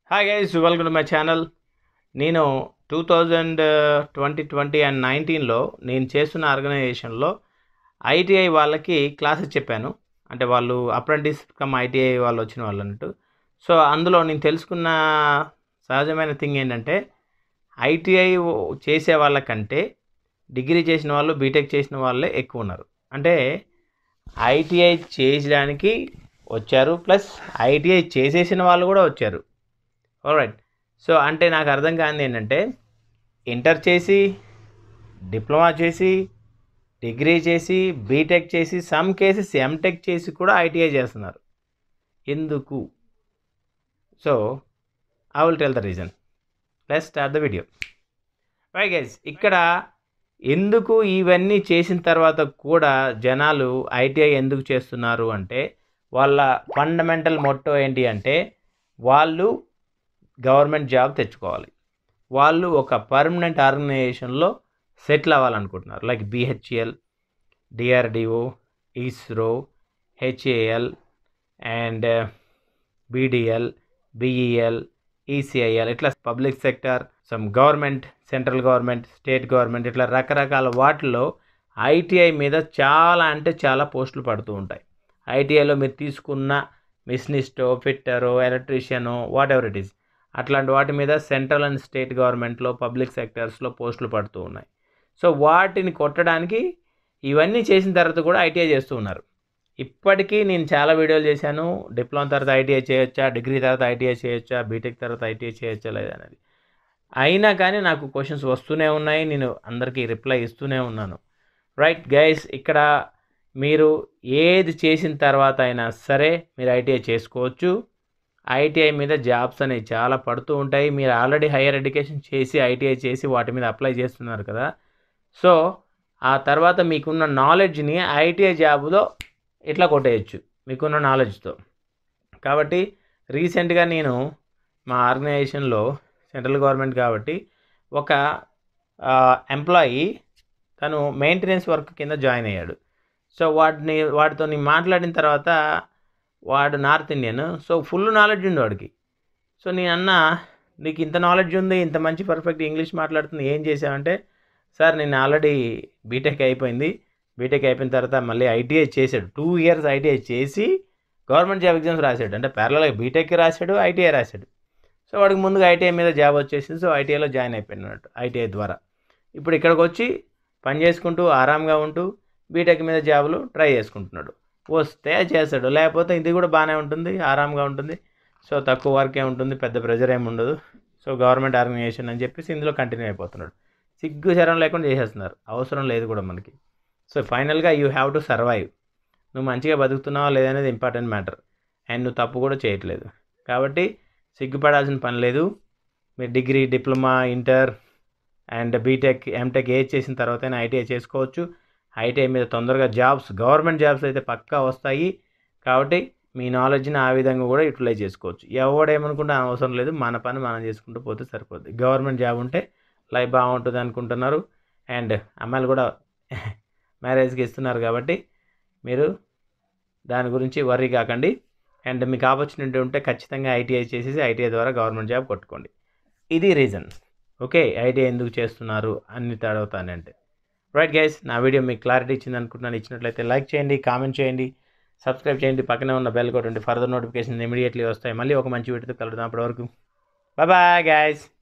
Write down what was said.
hi guys welcome to my channel నేను two thousand twenty twenty and నైన్టీన్లో నేను చేస్తున్న ఆర్గనైజేషన్లో ఐటీఐ వాళ్ళకి క్లాసెస్ చెప్పాను అంటే వాళ్ళు అప్రెంటిస్ కమ్ ఐటీఐ వాళ్ళు వచ్చిన వాళ్ళు అన్నట్టు సో అందులో నేను తెలుసుకున్న సహజమైన థింగ్ ఏంటంటే ఐటీఐ చేసే వాళ్ళకంటే డిగ్రీ చేసిన వాళ్ళు బీటెక్ చేసిన వాళ్ళే ఎక్కువ ఉన్నారు అంటే ఐటీఐ చేయడానికి వచ్చారు ప్లస్ ఐటీఐ చేసేసిన వాళ్ళు కూడా వచ్చారు రైట్ సో అంటే నాకు అర్థం కానిది ఏంటంటే ఇంటర్ చేసి డిప్లొమా చేసి డిగ్రీ చేసి బీటెక్ చేసి సమ్ కేసెస్ ఎంటెక్ చేసి కూడా ఐటీఐ చేస్తున్నారు ఎందుకు so I will tell the reason let's start the video right guys ఇక్కడ ఎందుకు ఇవన్నీ చేసిన తర్వాత కూడా జనాలు ఐటీఐ ఎందుకు చేస్తున్నారు అంటే వాళ్ళ ఫండమెంటల్ మొట్టో ఏంటి అంటే వాళ్ళు గవర్నమెంట్ జాబ్ తెచ్చుకోవాలి వాళ్ళు ఒక పర్మనెంట్ ఆర్గనైజేషన్లో సెటిల్ అవ్వాలనుకుంటున్నారు like BHEL DRDO ISRO HAL and BDL BEL ECIL ఇట్లా public sector some government central government state government ఇట్లా రకరకాల వాటిల్లో ఐటీఐ మీద చాలా అంటే చాలా పోస్టులు పడుతూ ఉంటాయి ఐటీఐలో మీరు తీసుకున్న మిస్నిస్టో ఫిట్టరో ఎలక్ట్రీషియనో వాట్ ఎవర్ ఇట్ ఈస్ అట్లాంటి వాటి మీద సెంట్రల్ అండ్ స్టేట్ గవర్నమెంట్లో పబ్లిక్ సెక్టర్స్లో పోస్టులు పడుతూ ఉన్నాయి సో వాటిని కొట్టడానికి ఇవన్నీ చేసిన తర్వాత కూడా ఐటీఐ చేస్తూ ఉన్నారు ఇప్పటికీ నేను చాలా వీడియోలు చేశాను డిప్లొమా తర్వాత ఐటీఐ చేయొచ్చా డిగ్రీ తర్వాత ఐటీఐ చేయొచ్చా బీటెక్ తర్వాత ఐటీఐ చేయొచ్చా లేదనేది అయినా కానీ నాకు క్వశ్చన్స్ వస్తూనే ఉన్నాయి నేను అందరికీ రిప్లై ఇస్తూనే ఉన్నాను రైట్ గైస్ ఇక్కడ మీరు ఏది చేసిన తర్వాత అయినా సరే మీరు ఐటీఐ చేసుకోవచ్చు ఐటీఐ మీద జాబ్స్ అనేవి చాలా పడుతూ ఉంటాయి మీరు ఆల్రెడీ హైయర్ ఎడ్యుకేషన్ చేసి ఐటీఐ చేసి వాటి మీద అప్లై చేస్తున్నారు కదా సో ఆ తర్వాత మీకున్న నాలెడ్జ్ని ఐటీఐ జాబ్లో ఇట్లా కొట్టేయచ్చు మీకున్న నాలెడ్జ్తో కాబట్టి రీసెంట్గా నేను మా ఆర్గనైజేషన్లో సెంట్రల్ గవర్నమెంట్ కాబట్టి ఒక ఎంప్లాయీ తను మెయింటెనెన్స్ వర్క్ కింద జాయిన్ అయ్యాడు సో వాటిని వాటితో నేను మాట్లాడిన తర్వాత వాడు North Indian so full knowledge ఉంది వాడికి సో నేను అన్న నీకు ఇంత నాలెడ్జ్ ఉంది ఇంత మంచి పర్ఫెక్ట్ ఇంగ్లీష్ మాట్లాడుతుంది ఏం చేసావంటే సార్ నేను ఆల్రెడీ బీటెక్ అయిపోయింది బీటెక్ అయిపోయిన తర్వాత మళ్ళీ ఐటీఐ చేశాడు టూ ఇయర్స్ ఐటీఐ చేసి గవర్నమెంట్ జాబ్ ఎగ్జామ్స్ రాశాడు అంటే ప్యారలల్గా బీటెక్ రాశాడు ఐటీఐ రాశాడు సో వాడికి ముందుగా ఐటీఐ మీద జాబ్ వచ్చేసింది సో ఐటీఐలో జాయిన్ అయిపోయినాడు అన్నట్టు ఐటీఐ ద్వారా ఇప్పుడు ఇక్కడికి వచ్చి పని చేసుకుంటూ ఆరాంగా ఉంటూ బీటెక్ మీద జాబులు ట్రై చేసుకుంటున్నాడు వస్తే అది చేస్తాడు లేకపోతే ఇది కూడా బాగానే ఉంటుంది ఆరాంగా ఉంటుంది సో తక్కువ వర్కే ఉంటుంది పెద్ద ప్రెజర్ ఏమి ఉండదు సో గవర్నమెంట్ ఆర్గనైజేషన్ అని చెప్పేసి ఇందులో కంటిన్యూ అయిపోతున్నాడు సిగ్గు శరం లేకుండా చేసేస్తున్నారు అవసరం లేదు కూడా మనకి సో ఫైనల్గా యూ హ్యావ్ టు సర్వైవ్ నువ్వు మంచిగా బతుకుతున్నావా లేదనేది ఇంపార్టెంట్ మ్యాటర్ అండ్ నువ్వు తప్పు కూడా చేయట్లేదు కాబట్టి సిగ్గుపడాల్సిన పని లేదు మీరు degree diploma inter and BTech MTech ఏజ్ చేసిన తర్వాతైనా ఐటీఐ చేసుకోవచ్చు ఐటీఐ మీద తొందరగా జాబ్స్ గవర్నమెంట్ జాబ్స్ అయితే పక్కా వస్తాయి కాబట్టి మీ నాలెడ్జ్ని ఆ విధంగా కూడా యూటిలైజ్ చేసుకోవచ్చు ఎవడేమనుకుంటే అవసరం లేదు మన పని మనం చేసుకుంటూ పోతే సరిపోద్ది గవర్నమెంట్ జాబ్ ఉంటే లైఫ్ బాగుంటుంది అనుకుంటున్నారు అండ్ అమ్మాయిలు కూడా మ్యారేజ్కి ఇస్తున్నారు కాబట్టి మీరు దాని గురించి వర్రీ కాకండి అండ్ మీకు ఆపర్చునిటీ ఉంటే ఖచ్చితంగా ఐటీఐ చేసేసి ఐటీఐ ద్వారా గవర్నమెంట్ జాబ్ కొట్టుకోండి ఇది రీజన్ ఓకే ఐటీఐ ఎందుకు చేస్తున్నారు అన్ని తడవుతానంటే రైట్ గైస్ నా వీడియో మీకు క్లారిటీ ఇచ్చింది అనుకుంటున్నాను ఇచ్చినట్లయితే లైక్ చేయండి కామెంట్ చేయండి సబ్స్క్రైబ్ చేయండి పక్కనే ఉన్న బెల్ కొట్టండి ఫర్దర్ నోటిఫికేషన్ ఇమీడియట్లీ వస్తాయి మళ్ళీ ఒక మంచి వీడియోతో కలుద్దాం అప్పటి వరకు బాయ్ బాయ్ గైస్